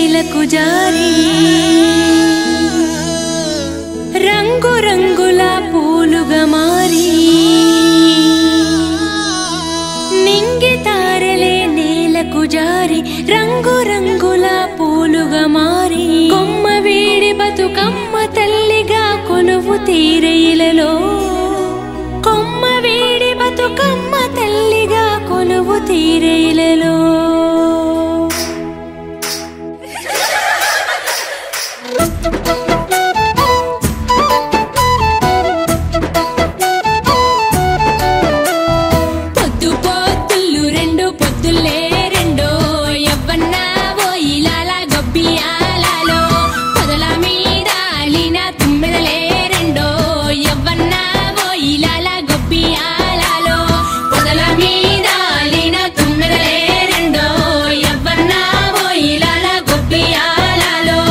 నేలకు జారి రంగు రంగుల పూలుగా మారి నింగి తారలే నేలకు జారి రంగు రంగుల పూలుగా మారి కొమ్మ వీడి బతుకమ్మ తల్లిగా కొలువు తీరైలలో కొమ్మ వీడి బతుకమ్మ తల్లిగా కొలువు తీరైలలో పొద్దు పొద్దులు రెండు పొద్దులే రెండో ఎవ్వన్న ఓయిలాల గొబ్బియాలలో పొదల మీద అలిన తుమ్మెదలే రెండో ఎవ్వన్న ఓయిలాల గొబ్బియాలలో పొదల మీద అలిన తుమ్మెదలే రెండో ఎవ్వన్న ఓయిలాల గొబ్బియాలలో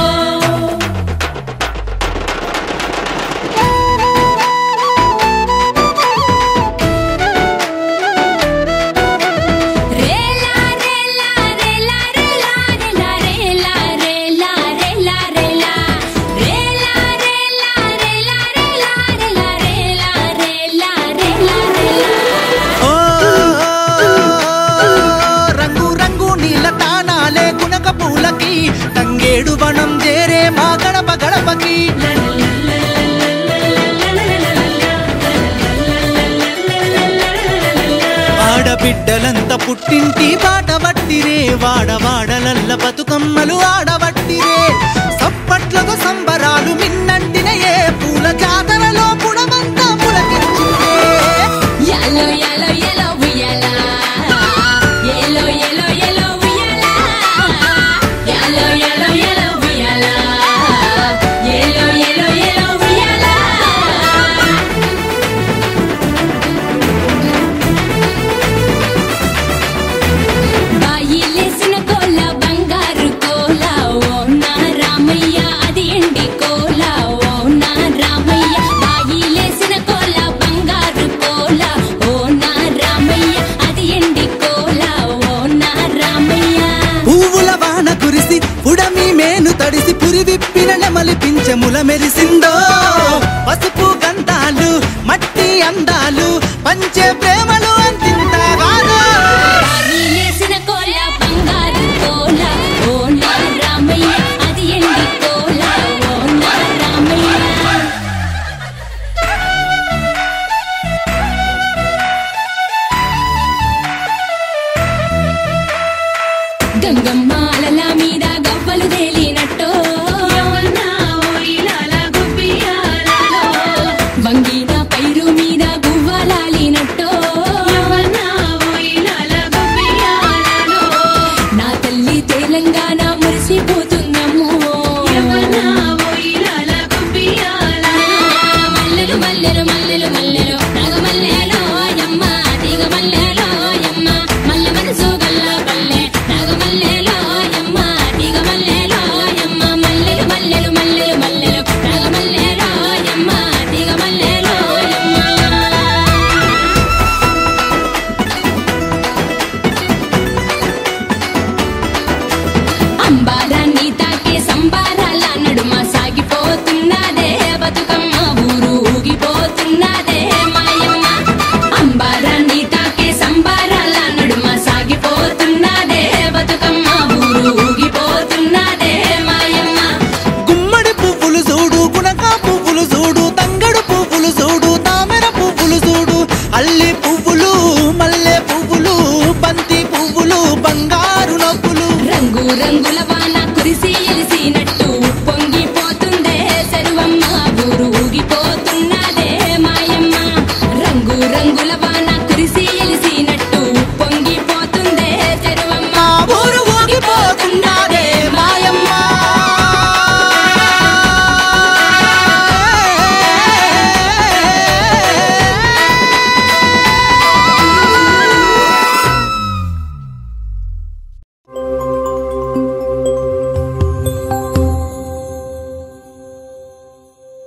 రేలా రేలా రేలా రేలా రేలా రేలా రేలా రేలా రేలా రేలా రేలా రేలా రేలా రేలా రేలా రేలా రేలా రేలా ఓ రంగు రంగు నీళ్ళ తానాలే గునక పూలకి తంగేడు వనం చేరే మా గడప గడపకి ఆడబిడ్డలంత పుట్టింటి బాట పట్టిరే వాడవాడలల్ల బతుకమ్మలు ఆడబట్టిరే సప్పట్లతో సంబరాలు మిన్నంటినయే పూల జాతరలో పుడమంతా పులకించిందే Yellow, yellow, yellow, uyala. Yellow, yellow, yellow, uyala. Yellow, yellow, yellow, uyala. Yellow, yellow, yellow, uyala. బాయిలేసిన కోల బంగారు కోల ఓ నా రామయ్య అది ఎండి కోల ఓ నా రామయ్య బాయిలేసిన కోల బంగారు కోల ఓ నా రామయ్య అది ఎండి కోల ఓ నా రామయ్య పువ్వుల వాన కురిసి పుడమి మేను తడిసి పురి విప్పిన నెమలి పింఛముల మెరిసిందో పసుపు గంధాలు మట్టి అందాలు పంచే ప్రేమలు